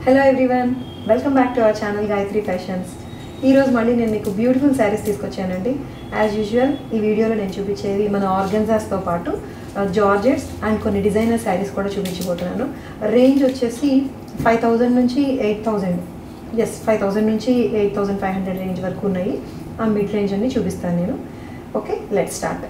hello everyone welcome back to our channel Gayatri fashions ఈరోజు మళ్ళీ నేను మీకు బ్యూటిఫుల్ శారీస్ తీసుకొచ్చానండి యాజ్ యూజువల్ ఈ వీడియోలో నేను చూపించేది మన ఆర్గన్జాస్తో పాటు జార్జెట్స్ అండ్ కొన్ని డిజైనర్ శారీస్ కూడా చూపించబోతున్నాను రేంజ్ వచ్చేసి ఫైవ్ థౌజండ్ నుంచి eight thousand yes five thousand నుంచి eight thousand five hundred range వరకు ఉన్నాయి ఆ మిడ్ రేంజ్ అన్ని చూపిస్తాను నేను okay let start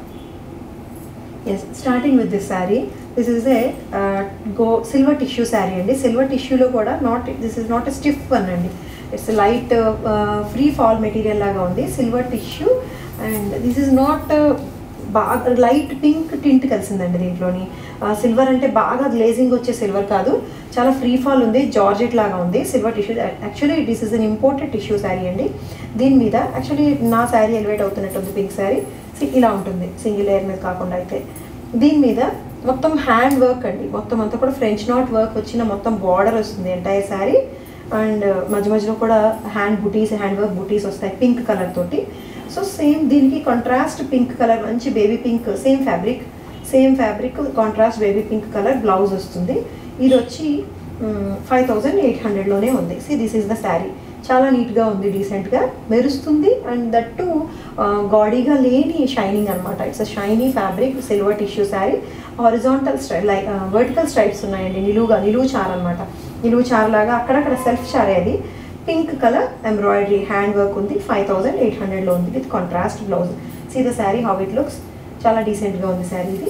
yes starting with this sari this is a go silver tissue sari అండి సిల్వర్ టిష్యూలో కూడా not this is not a stiff one అండి it's light free fall material లాగా ఉంది silver tissue and this is not బాగా light pink tint కలిసిందండి దీంట్లోని silver అంటే బాగా గ్లేజింగ్ వచ్చే సిల్వర్ కాదు చాలా ఫ్రీ ఫాల్ ఉంది జార్జెట్ లాగా ఉంది silver tissue actually this is an imported tissue sari అండి దీని మీద యాక్చువల్లీ నా శారీ ఎలివేట్ అవుతున్నట్టుంది పింక్ శారీ ఇలా ఉంటుంది సింగిల్ లేయర్ మీద కాకుండా అయితే దీని మీద మొత్తం హ్యాండ్ వర్క్ అండి మొత్తం అంతా కూడా ఫ్రెంచ్ నాట్ వర్క్ వచ్చిన మొత్తం బార్డర్ వస్తుంది ఎంటైర్ శారీ అండ్ మధ్య మధ్యలో కూడా హ్యాండ్ బుటీస్ హ్యాండ్ వర్క్ బుటీస్ వస్తాయి పింక్ కలర్ తోటి సో సేమ్ దీనికి కాంట్రాస్ట్ పింక్ కలర్ మంచి baby pink same fabric same fabric contrast baby pink colour blouse వస్తుంది ఇది వచ్చి ఫైవ్ థౌజండ్ ఎయిట్ హండ్రెడ్లోనే ఉంది see this is the sari చాలా నీట్గా ఉంది డీసెంట్గా మెరుస్తుంది అండ్ దట్ టు గాడీగా లేని షైనింగ్ అనమాట it's a shiny fabric silver tissue sari horizontal style like vertical stripes ఉన్నాయండి నిలువుగా నిలువు చార్ అనమాట నిలువు చార్ లాగా అక్కడక్కడ సెల్ఫ్ చారే అది pink colour embroidery hand work ఉంది ఫైవ్ థౌజండ్ ఎయిట్ హండ్రెడ్లో ఉంది with contrast blouse see the sari how it looks చాలా డీసెంట్గా ఉంది శారీ ఇది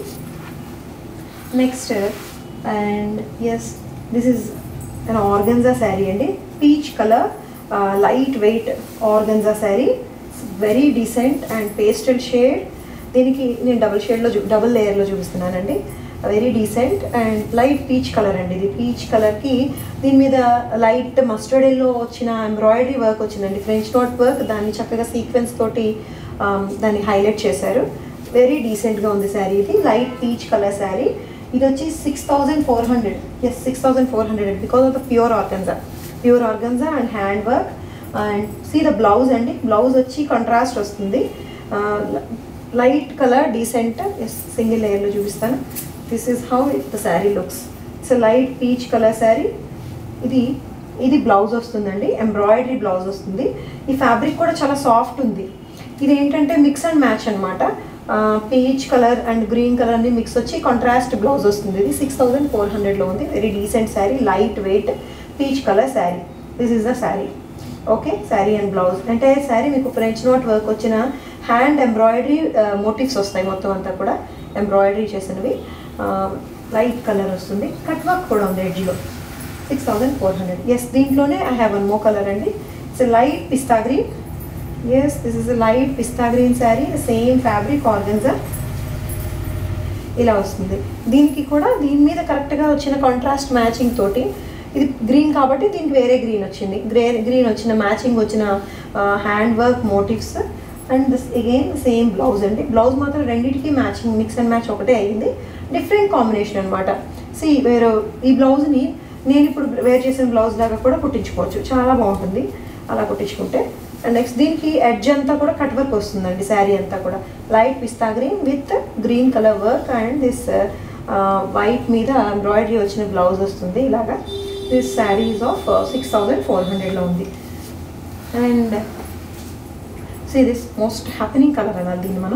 next and yes this is an organza sari అండి peach colour light weight organza sari very decent and pastel shade దీనికి నేను డబుల్ షేడ్లో చూ డబుల్ లేయర్లో చూపిస్తున్నానండి very decent and light peach colour అండి ఇది పీచ్ కలర్కి దీని మీద లైట్ మస్టర్డ్ ఎల్లో వచ్చిన ఎంబ్రాయిడరీ వర్క్ వచ్చిందండి ఫ్రెంచ్ నోట్ వర్క్ దాన్ని చక్కగా సీక్వెన్స్ తోటి దాన్ని హైలైట్ చేశారు వెరీ డీసెంట్గా ఉంది శారీ ఇది లైట్ పీచ్ కలర్ శారీ ఇది వచ్చి six thousand four hundred yes six thousand four hundred because of the pure organza pure organza and hand work and see the blouse అండి బ్లౌజ్ వచ్చి కాంట్రాస్ట్ వస్తుంది light colour decent yes single లేయర్లో చూపిస్తాను this is how it the sari looks it's light peach colour sari ఇది ఇది blouse వస్తుందండి embroidery blouse వస్తుంది ఈ ఫ్యాబ్రిక్ కూడా చాలా సాఫ్ట్ ఉంది ఇది ఏంటంటే మిక్స్ అండ్ మ్యాచ్ అనమాట peach colour and green colour అన్ని మిక్స్ వచ్చి కాంట్రాస్ట్ బ్లౌజ్ వస్తుంది ఇది సిక్స్ థౌజండ్ ఫోర్ హండ్రెడ్లో ఉంది very decent sari light weight peach colour sari this is the sari okay sari and blouse అంటే శారీ మీకు ఫ్రెంచ్ నోట్ వర్క్ వచ్చిన హ్యాండ్ ఎంబ్రాయిడరీ మోటివ్స్ వస్తాయి మొత్తం అంతా కూడా ఎంబ్రాయిడరీ చేసినవి లైట్ కలర్ వస్తుంది కట్ వర్క్ కూడా ఉంది ఎడ్జ్లో six thousand four hundred yes దీంట్లోనే I have one more colour అండి it's light pista green yes this is light pista green sari same fabric organza ఇలా వస్తుంది దీనికి కూడా దీని మీద కరెక్ట్గా వచ్చిన కాంట్రాస్ట్ మ్యాచింగ్ తోటి ఇది గ్రీన్ కాబట్టి దీనికి వేరే గ్రీన్ వచ్చింది గ్రే గ్రీన్ వచ్చిన మ్యాచింగ్ వచ్చిన hand work motifs and this again same blouse అండి బ్లౌజ్ మాత్రం రెండింటికి మ్యాచింగ్ మిక్స్ అండ్ మ్యాచ్ ఒకటే అయింది డిఫరెంట్ కాంబినేషన్ అనమాట సి వేరే ఈ బ్లౌజ్ని నేను ఇప్పుడు వేర్ చేసిన బ్లౌజ్ లాగా కూడా కుట్టించుకోవచ్చు చాలా బాగుంటుంది అలా కుట్టించుకుంటే అండ్ నెక్స్ట్ దీనికి ఎడ్జ్ అంతా కూడా కట్ వర్క్ వస్తుందండి శారీ అంతా కూడా light pista green with green colour work and this white మీద ఎంబ్రాయిడరీ వచ్చిన బ్లౌజ్ వస్తుంది ఇలాగా this sari is of six thousand four హండ్రెడ్లో ఉంది and so this most happening colour అనాలి దీన్ని మనం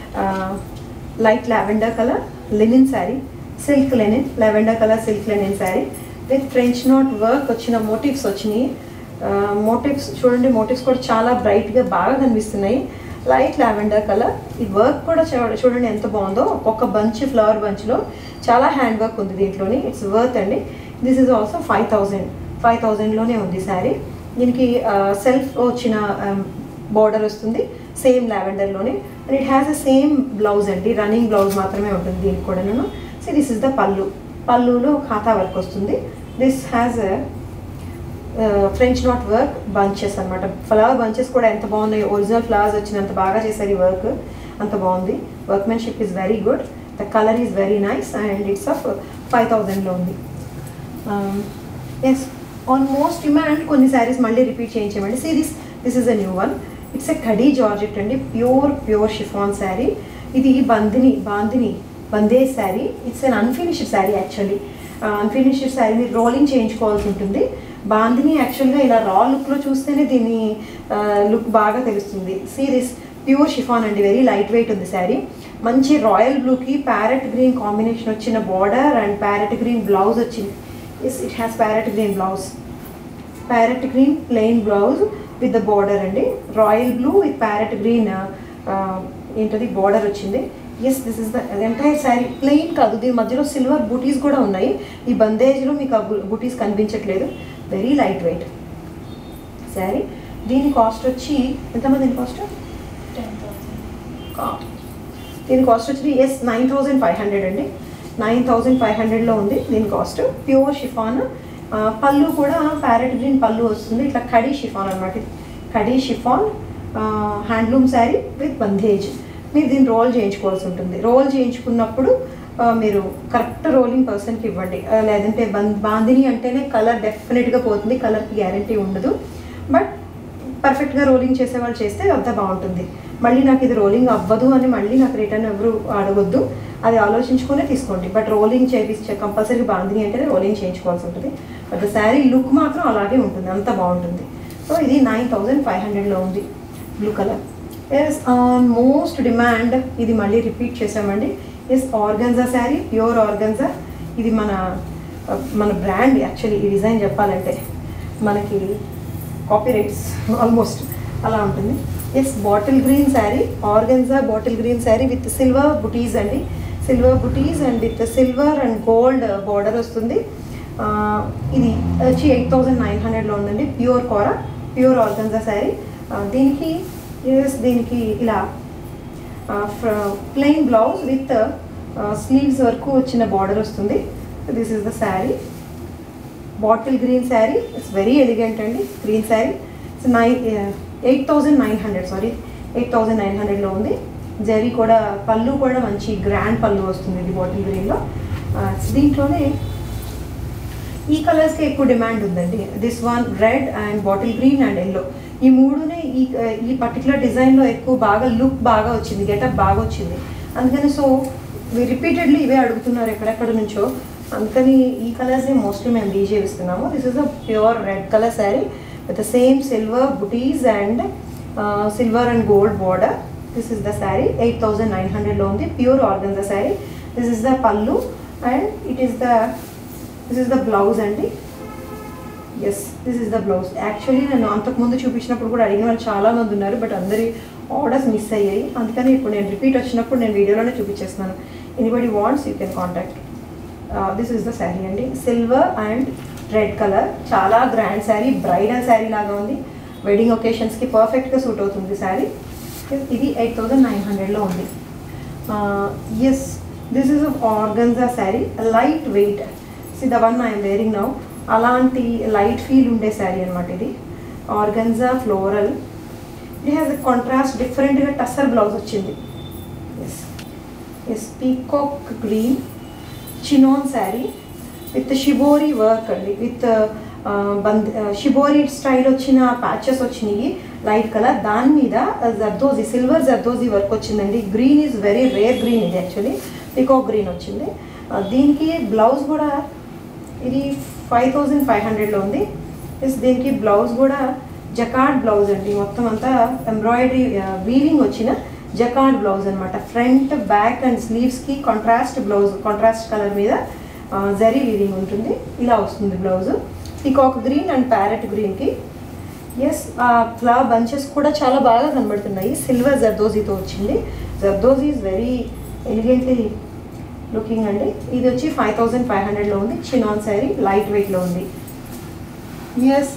light lavender colour linen sari silk linen lavender colour silk linen sari with French knot work వచ్చిన మోటివ్స్ వచ్చినాయి మోటివ్స్ చూడండి మోటివ్స్ కూడా చాలా బ్రైట్గా బాగా కనిపిస్తున్నాయి లైట్ లావెండర్ కలర్ ఈ వర్క్ కూడా చూడండి ఎంత బాగుందో ఒక్కొక్క బంచ్ ఫ్లవర్ బంచ్లో చాలా హ్యాండ్ వర్క్ ఉంది దీంట్లోని ఇట్స్ వర్త్ అండి this is also five thousand five థౌజండ్లోనే ఉంది శారీ దీనికి సెల్ఫ్ వచ్చిన బార్డర్ వస్తుంది సేమ్ లావెండర్లోనే and it has a same blouse అండి రన్నింగ్ బ్లౌజ్ మాత్రమే ఉంటుంది దీనికి కూడా నేను సో దిస్ ఇస్ ద పళ్ళు పళ్ళులో ఖాతా వర్క్ వస్తుంది this has French knot work bunches అనమాట ఫ్లవర్ బంచెస్ కూడా ఎంత బాగున్నాయి ఒరిజినల్ ఫ్లవర్స్ వచ్చినంత బాగా చేశారు ఈ వర్క్ అంత బాగుంది workmanship is very good the colour is very nice and it's of five థౌజండ్లో ఉంది ఎస్ ఆన్ మోస్ట్ డిమాండ్ కొన్ని శారీస్ మళ్ళీ రిపీట్ చేయించామండి see this this is a new one it's a khadi georgette అండి ప్యూర్ ప్యూర్ షిఫాన్ శారీ ఇది బందిని బాందిని బందే sari it's an unfinished sari actually unfinished sari మీరు rolling చేయించుకోవాల్సి ఉంటుంది బాందిని యాక్చువల్గా ఇలా రా లుక్లో చూస్తేనే దీని లుక్ బాగా తెలుస్తుంది సీ దిస్ ప్యూర్ షిఫాన్ అండి వెరీ లైట్ వెయిట్ ఉంది శారీ మంచి రాయల్ బ్లూకి ప్యారెట్ గ్రీన్ కాంబినేషన్ వచ్చిన border and parrot green blouse వచ్చింది is it has parrot green blouse parrot green plain blouse with the border అండి royal blue with parrot green ఏంటది border వచ్చింది yes this is the entire sari plain కాదు దీని మధ్యలో silver బూటీస్ కూడా ఉన్నాయి ఈ బందేజ్లో మీకు ఆ బూటీస్ కనిపించట్లేదు వెరీ లైట్ వెయిట్ శారీ దీని కాస్ట్ వచ్చి ఎంతమంది దీని కాస్ట్ దీని కాస్ట్ వచ్చి yes nine thousand five hundred అండి నైన్ థౌజండ్ ఫైవ్ హండ్రెడ్లో ఉంది దీని కాస్ట్ ప్యూర్ షిఫాన్ ఆ, పళ్ళు కూడా ప్యారెట్ గ్రీన్ పళ్ళు వస్తుంది ఇట్లా కడీ షిఫాన్ అనమాట khadi chiffon handloom sari with bandhej మీరు దీన్ని రోల్ చేయించుకోవాల్సి ఉంటుంది రోల్ చేయించుకున్నప్పుడు ఆ, మీరు కరెక్ట్ రోలింగ్ పర్సన్కి ఇవ్వండి ఆ, లేదంటే బం బాందిని అంటేనే కలర్ డెఫినెట్గా పోతుంది కలర్కి గ్యారంటీ ఉండదు బట్ పర్ఫెక్ట్గా రోలింగ్ చేసే వాళ్ళు చేస్తే అంతా బాగుంటుంది మళ్ళీ నాకు ఇది రోలింగ్ అవ్వదు అని మళ్ళీ నాకు రిటర్న్ ఎవరు అడగొద్దు అది ఆలోచించుకునే తీసుకోండి బట్ రోలింగ్ చేయించే కంపల్సరీ బాగుంది అంటేనే రోలింగ్ చేయించుకోవాల్సి ఉంటుంది బట్ శారీ లుక్ మాత్రం అలాగే ఉంటుంది అంత బాగుంటుంది సో ఇది నైన్ థౌజండ్ ఫైవ్ హండ్రెడ్లో ఉంది blue colour yes on most demand ఇది మళ్ళీ రిపీట్ చేసామండి yes organza sari pure organza ఇది మన మన బ్రాండ్ యాక్చువల్లీ ఈ డిజైన్ చెప్పాలంటే మనకి కాపీ రైట్స్ ఆల్మోస్ట్ అలా ఉంటుంది yes bottle green sari organza bottle green sari with silver butis అండి silver butis and with silver and gold border వస్తుంది ఆ, ఇది వచ్చి ఎయిట్ థౌజండ్ నైన్ హండ్రెడ్లో ఉందండి ప్యూర్ కోర ప్యూర్ ఆర్గన్జా శారీ దీనికి yes, దీనికి ఇలా ప్లెయిన్ బ్లౌజ్ విత్ స్లీవ్స్ వరకు వచ్చిన బార్డర్ వస్తుంది this is the sari bottle green sari it's very elegant అండి green sari it's nine eight thousand nine hundred sorry eight thousand nine హండ్రెడ్లో ఉంది జరీ కూడా పళ్ళు కూడా మంచి గ్రాండ్ పళ్ళు వస్తుంది ఇది బాటిల్ గ్రీన్లో దీంట్లోనే ఈ కలర్స్కి ఎక్కువ డిమాండ్ ఉందండి this one red and bottle green and yellow ఈ మూడునే ఈ ఈ పర్టికులర్ డిజైన్లో ఎక్కువ బాగా లుక్ బాగా వచ్చింది గెటప్ బాగా వచ్చింది అందుకని సో రిపీటెడ్లీ ఇవే అడుగుతున్నారు ఎక్కడెక్కడ నుంచో అందుకని ఈ కలర్సే మోస్ట్లీ మేము డీజే ఇస్తున్నాము this is a pure red colour sari with the same silver butis and silver and gold border this is the sari eight thousand nine హండ్రెడ్లో ఉంది pure organza the sari this is the pallu and it is the this is the blouse అండి yes this is the blouse actually నేను అంతకుముందు చూపించినప్పుడు కూడా అడిగిన వాళ్ళు చాలా మంది ఉన్నారు బట్ అందరి ఆర్డర్స్ మిస్ అయ్యాయి అందుకని ఇప్పుడు నేను రిపీట్ వచ్చినప్పుడు నేను వీడియోలోనే చూపించేస్తున్నాను anybody wants you can contact this is the sari అండి సిల్వర్ అండ్ రెడ్ కలర్ చాలా గ్రాండ్ శారీ బ్రైడల్ శారీ లాగా ఉంది వెడ్డింగ్ ఒకేషన్స్కి పర్ఫెక్ట్గా సూట్ అవుతుంది శారీ ఇది ఎయిట్ థౌజండ్ నైన్ హండ్రెడ్లో ఉంది yes this is organza sari light weight see the one I'm wearing now అలాంటి లైట్ ఫీల్ ఉండే శారీ అనమాట ఇది organza floral it has contrast డిఫరెంట్గా టసర్ బ్లౌజ్ వచ్చింది yes yes peacock green chinon sari with shibori work అండి with bandh shibori style వచ్చిన patches వచ్చినాయి light colour దాని మీద జర్దోజీ సిల్వర్ జర్దోజీ వర్క్ వచ్చిందండి green is very rare green ఇది యాక్చువల్లీ పికాక్ గ్రీన్ వచ్చింది ఆ, దీనికి బ్లౌజ్ కూడా ఇది ఫైవ్ థౌజండ్ ఫైవ్ హండ్రెడ్లో ఉంది ప్లస్ దీనికి బ్లౌజ్ కూడా జకార్డ్ బ్లౌజ్ అండి మొత్తం అంతా ఎంబ్రాయిడరీ వీవింగ్ వచ్చిన జకార్డ్ బ్లౌజ్ అనమాట ఫ్రంట్ బ్యాక్ అండ్ స్లీవ్స్కి కాంట్రాస్ట్ బ్లౌజ్ కాంట్రాస్ట్ కలర్ మీద ఆ, జరీ వీవింగ్ ఉంటుంది ఇలా వస్తుంది blouse peacock green and parrot గ్రీన్కి ఎస్ ఆ ఫ్లవర్ బంచెస్ కూడా చాలా బాగా కనబడుతున్నాయి సిల్వర్ జర్దోజీతో వచ్చింది zardozi is very elegantly looking అండి ఇది వచ్చి ఫైవ్ థౌజండ్ ఫైవ్ హండ్రెడ్లో ఉంది చినాన్ శారీ లైట్ వెయిట్లో ఉంది ఎస్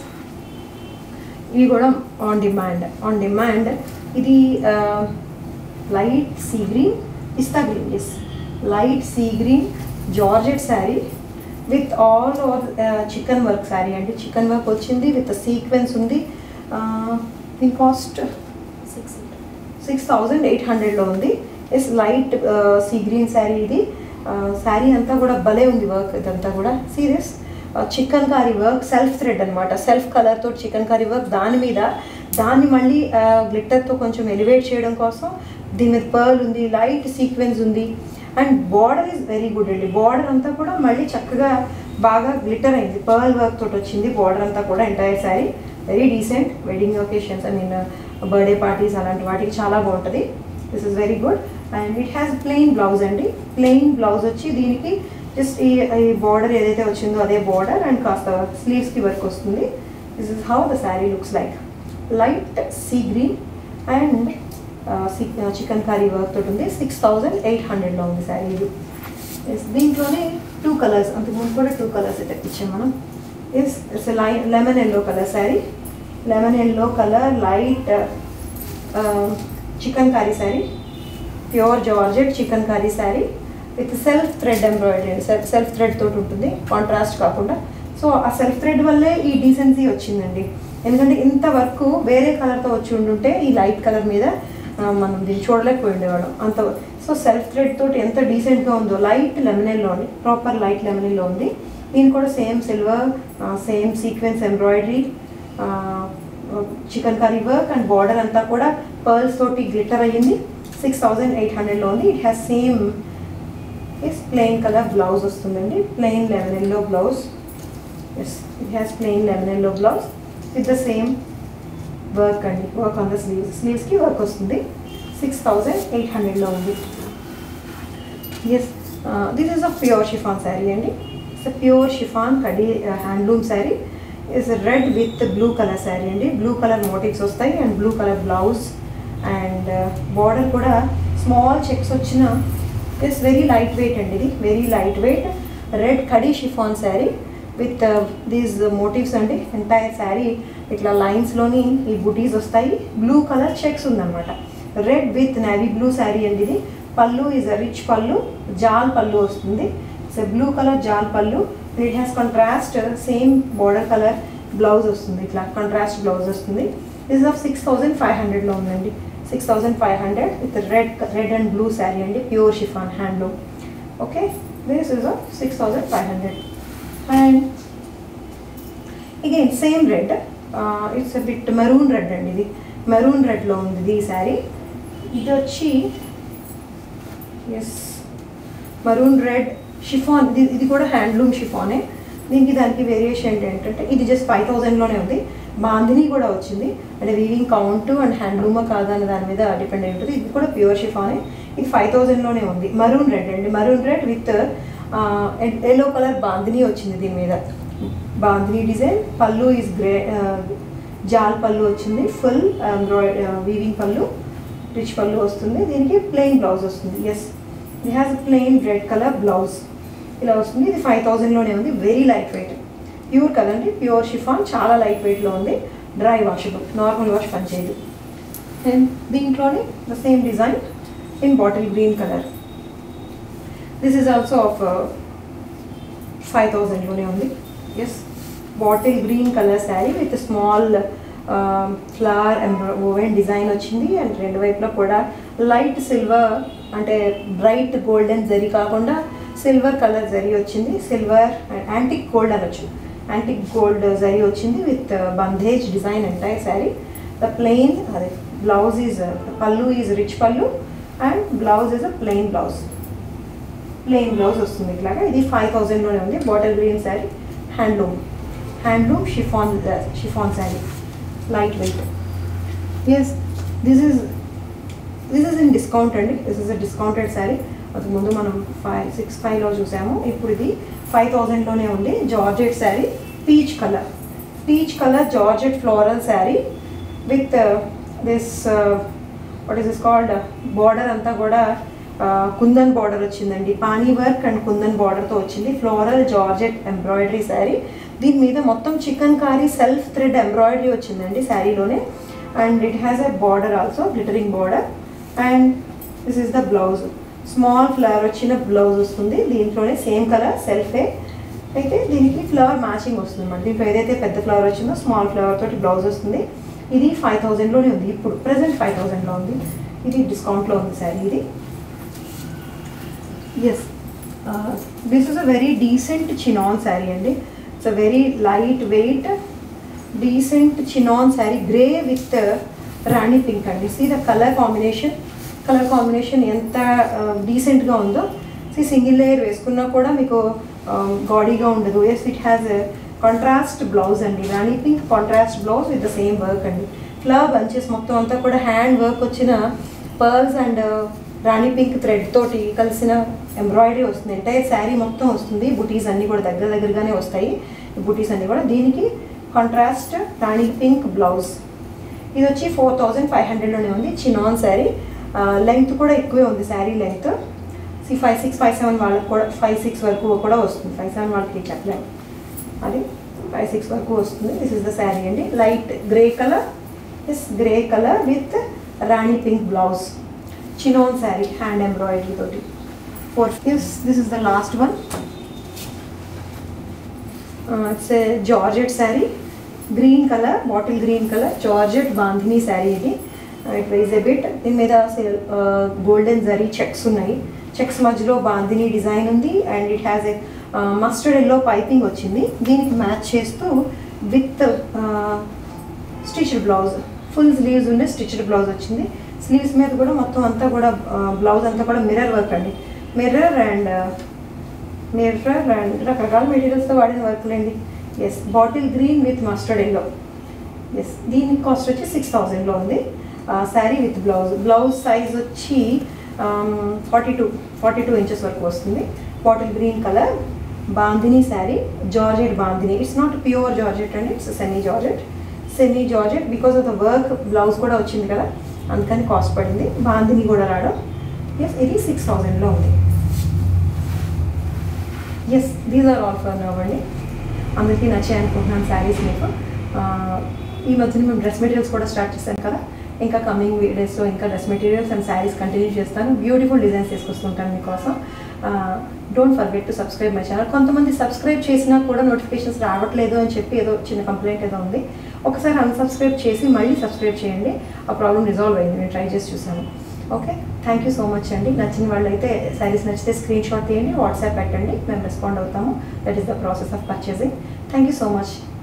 ఇవి కూడా ఆన్ డిమాండ్ ఆన్ డిమాండ్ ఇది light sea green pista green yes light sea green georgette sari with all over chikan work sari అండి చికెన్ వర్క్ వచ్చింది విత్ సీక్వెన్స్ ఉంది దీని cost six six thousand eight హండ్రెడ్లో ఉంది yes light sea green sari ఇది శారీ అంతా కూడా భలే ఉంది వర్క్ ఇదంతా కూడా serious chikankari work self thread అనమాట సెల్ఫ్ కలర్తో చికెన్ కారీ వర్క్ దాని మీద దాన్ని మళ్ళీ గ్లిట్టర్తో కొంచెం ఎలివేట్ చేయడం కోసం దీని మీద పర్ల్ ఉంది లైట్ సీక్వెన్స్ ఉంది and border is very good అండి బార్డర్ అంతా కూడా మళ్ళీ చక్కగా బాగా గ్లిటర్ అయింది పర్ల్ వర్క్ తోటి వచ్చింది బార్డర్ అంతా కూడా entire sari very decent wedding occasions I mean birthday parties అలాంటి వాటికి చాలా బాగుంటుంది this is very good and it has plain blouse అండి ప్లెయిన్ బ్లౌజ్ వచ్చి దీనికి జస్ట్ ఈ ఈ బార్డర్ ఏదైతే వచ్చిందో అదే బార్డర్ అండ్ కాస్త స్లీవ్స్కి వర్క్ వస్తుంది this is how the sari looks like light sea green and chikankari work తోటి ఉంది సిక్స్ థౌజండ్ ఎయిట్ హండ్రెడ్లో ఉంది శారీ ఇది Yes, దీంట్లోనే టూ కలర్స్ అంతకుముందు కూడా టూ కలర్స్ అయితే ఇచ్చాం మనం ఎస్ ఇట్స్ లై lemon yellow colour sari lemon yellow colour light chikankari sari pure georgette chikankari sari with self thread embroidery self self thread తోటి ఉంటుంది కాంట్రాస్ట్ కాకుండా సో ఆ సెల్ఫ్ థ్రెడ్ వల్లే ఈ డీసెన్సీ వచ్చిందండి ఎందుకంటే ఇంత వర్క్ వేరే కలర్తో వచ్చి ఉండుంటే ఈ లైట్ కలర్ మీద ఆ, మనం దీన్ని చూడలేకపోయి ఉండేవాళ్ళం అంత సో సెల్ఫ్ థ్రెడ్ తోటి ఎంత డీసెంట్గా ఉందో లైట్ లెమనెల్లో ఉంది ప్రాపర్ లైట్ లెమనెల్లో ఉంది దీని కూడా same silver same sequins embroidery chikankari work and border అంతా కూడా పర్ల్స్ తోటి గ్లిటర్ అయ్యింది సిక్స్ థౌజండ్ ఎయిట్ హండ్రెడ్లో ఉంది it has same yes plain colour blouse వస్తుందండి plain lemon yellow blouse yes it has plain lemon yellow blouse with the same work అండి work on the sleeves స్లీవ్స్కి work వస్తుంది six thousand eight హండ్రెడ్లో ఉంది yes this is a pure chiffon sari అండి it's pure chiffon khaddi handloom sari is red with blue colour sari అండి blue colour motifs వస్తాయి and blue colour blouse and border కూడా small checks వచ్చిన it's very light weight అండి ఇది very light weight red khaddi chiffon sari with these motifs అండి entire sari ఇట్లా లైన్స్లోని ఈ బుటీస్ వస్తాయి బ్లూ కలర్ చెక్స్ ఉందన్నమాట red with navy blue sari అండి ఇది పళ్ళు ఈజ్ అ రిచ్ పళ్ళు జాల్ పళ్ళు వస్తుంది so blue colour jaal pallu it has contrast same border colour blouse వస్తుంది ఇట్లా కాంట్రాస్ట్ బ్లౌజ్ వస్తుంది this of six thousand five హండ్రెడ్లో ఉందండి six thousand five hundred with red red and blue sari అండి pure chiffon handloom okay this is of six thousand five hundred and again same red it's bit maroon red అండి ఇది maroon రెడ్లో ఉంది ఇది ఈ శారీ ఇది వచ్చి ఎస్ మరూన్ రెడ్ షిఫాన్ ఇది ఇది కూడా హ్యాండ్లూమ్ షిఫానే దీనికి దానికి వేరియేషన్ ఏంటంటే ఇది జస్ట్ ఫైవ్ థౌజండ్లోనే ఉంది బాందిని కూడా వచ్చింది అంటే వీవింగ్ కౌంట్ అండ్ హ్యాండ్లూమా కాదా అనే దాని మీద డిపెండ్ అయి ఉంటుంది ఇది కూడా ప్యూర్ షిఫానే ఇది ఫైవ్ థౌజండ్లోనే ఉంది మరూన్ రెడ్ అండి maroon red with yellow colour bandhani వచ్చింది దీని మీద bandhani design pallu is grey jaal pallu వచ్చింది ఫుల్ వీవింగ్ పళ్ళు రిచ్ పళ్ళు వస్తుంది దీనికి ప్లెయిన్ బ్లౌజ్ వస్తుంది yes it has plain red colour blouse ఇలా వస్తుంది ఇది ఫైవ్ థౌజండ్లోనే ఉంది వెరీ లైట్ వెయిట్ ప్యూర్ కదండి ప్యూర్ షిఫాన్ చాలా లైట్ వెయిట్లో ఉంది డ్రై వాషబుల్ నార్మల్ వాష్ పనిచేయదు అండ్ దీంట్లోనే the same design in bottle green colour this is also of five థౌజండ్లోనే ఉంది yes bottle green colour sari with small flower woven design వచ్చింది and రెండు వైపులా కూడా లైట్ సిల్వర్ అంటే బ్రైట్ గోల్డెన్ జరీ కాకుండా సిల్వర్ కలర్ జరీ వచ్చింది సిల్వర్ యాంటిక్ గోల్డ్ అనొచ్చు యాంటిక్ గోల్డ్ జరీ వచ్చింది with bandhej design entire sari the plain అదే blouse is pallu is rich pallu and blouse is a plain blouse plain blouse వస్తుంది ఇట్లాగా ఇది ఫైవ్ థౌజండ్లోనే ఉంది bottle green sari handloom handloom chiffon chiffon sari light weight yes this is this is in discount అండి this is a discounted sari అది ముందు మనం five six ఫైవ్లో చూసాము ఇప్పుడు ఇది ఫైవ్ థౌజండ్లోనే ఉంది georgette sari peach colour peach colour georgette floral sari with this what is is called border అంతా కూడా కుందన్ బార్డర్ వచ్చిందండి పానీ వర్క్ అండ్ కుందన్ బార్డర్తో వచ్చింది ఫ్లోరల్ జార్జెట్ ఎంబ్రాయిడరీ శారీ దీని మీద మొత్తం chikankari self thread embroidery వచ్చిందండి శారీలోనే and it has a border also glittering border and this is the blouse small flower వచ్చిన బ్లౌజ్ వస్తుంది దీంట్లోనే సేమ్ కలర్ సెల్ఫే అయితే దీనికి ఫ్లవర్ మ్యాచింగ్ వస్తుంది అన్నమాట దీంట్లో ఏదైతే పెద్ద ఫ్లవర్ వచ్చిందో స్మాల్ ఫ్లవర్ తోటి బ్లౌజ్ వస్తుంది ఇది ఫైవ్ థౌజండ్లోనే ఉంది ఇప్పుడు ప్రజెంట్ ఫైవ్ థౌజండ్లో ఉంది ఇది డిస్కౌంట్లో ఉంది శారీ ఇది yes this is a very decent chinon sari అండి it's a very light weight decent chinon sari grey with rani pink అండి see the colour combination colour combination ఎంత డీసెంట్గా ఉందో సింగిల్ లేయర్ వేసుకున్నా కూడా మీకు గాడీగా ఉండదు yes it has contrast blouse అండి rani pink contrast blouse with the same work అండి ఫ్లవర్ బంచెస్ మొత్తం అంతా కూడా హ్యాండ్ వర్క్ వచ్చిన pearls and rani pink thread తోటి కలిసిన ఎంబ్రాయిడరీ వస్తుంది ఎంటైర్ శారీ మొత్తం వస్తుంది బుటీస్ అన్నీ కూడా దగ్గర దగ్గరగానే వస్తాయి బుటీస్ అన్నీ కూడా దీనికి కాంట్రాస్ట్ రాణి పింక్ బ్లౌజ్ ఇది వచ్చి ఫోర్ థౌజండ్ ఫైవ్ హండ్రెడ్లోనే ఉంది చినాన్ శారీ లెంగ్త్ కూడా ఎక్కువే ఉంది sari length see five six five seven వాళ్ళకి కూడా ఫైవ్ సిక్స్ వరకు కూడా వస్తుంది ఫైవ్ సెవెన్ వాళ్ళకి చెప్పలేము అది ఫైవ్ సిక్స్ వరకు వస్తుంది దిస్ ఇస్ ద శారీ అండి light grey colour this grey colour with rani pink blouse chinon sari hand embroidery తోటి four this this is the last one it's georgette sari green colour bottle green colour georgette bandhani sari ఇది it wise a bit దీని మీద golden zari checks ఉన్నాయి checks మధ్యలో bandhani design ఉంది and it has a mustard yellow piping వచ్చింది దీనికి match చేస్తూ with stitched blouse full sleeves ఉండే స్టిచ్డ్ బ్లౌజ్ వచ్చింది స్లీవ్స్ మీద కూడా మొత్తం అంతా కూడా బ్లౌజ్ అంతా కూడా మిర్రర్ వర్క్ అండి మిర్రర్ అండ్ మిర్రర్ అండ్ రకరకాల మెటీరియల్స్తో వాడిన వర్క్లండి yes bottle green with mustard yellow yes దీని కాస్ట్ వచ్చి సిక్స్ థౌజండ్లో ఉంది sari with blouse blouse size వచ్చి forty two forty two inches వరకు వస్తుంది bottle green colour bandhani sari georgette bandhani it's not pure georgette అండి it's semi georgette semi georgette because of the work blouse కూడా వచ్చింది కదా అందుకని కాస్ట్ పడింది బాందిని కూడా రావడం ఎస్ ఇది సిక్స్ థౌజండ్లో ఉంది yes these are all for now అండి అందరికీ నచ్చాయి అనుకుంటున్నాను శారీస్ మీకు ఈ మధ్యన మేము డ్రెస్ మెటీరియల్స్ కూడా స్టార్ట్ చేశాను కదా ఇంకా కమింగ్ డేస్లో ఇంకా dress materials and sarees continue చేస్తాను బ్యూటిఫుల్ డిజైన్స్ తీసుకొస్తుంటాను మీకోసం don't forget to subscribe my channel కొంతమంది సబ్స్క్రైబ్ చేసినా కూడా నోటిఫికేషన్స్ రావట్లేదు అని చెప్పి ఏదో చిన్న కంప్లైంట్ ఏదో ఉంది ఒకసారి అన్సబ్స్క్రైబ్ చేసి మళ్ళీ సబ్స్క్రైబ్ చేయండి ఆ ప్రాబ్లం రిజాల్వ్ అయింది నేను ట్రై చేసి చూసాను okay thank you so much అండి నచ్చిన వాళ్ళైతే శారీస్ నచ్చితే స్క్రీన్ షాట్ తీయండి వాట్సాప్ పెట్టండి మేము రెస్పాండ్ అవుతాము that is the process of purchasing thank you so much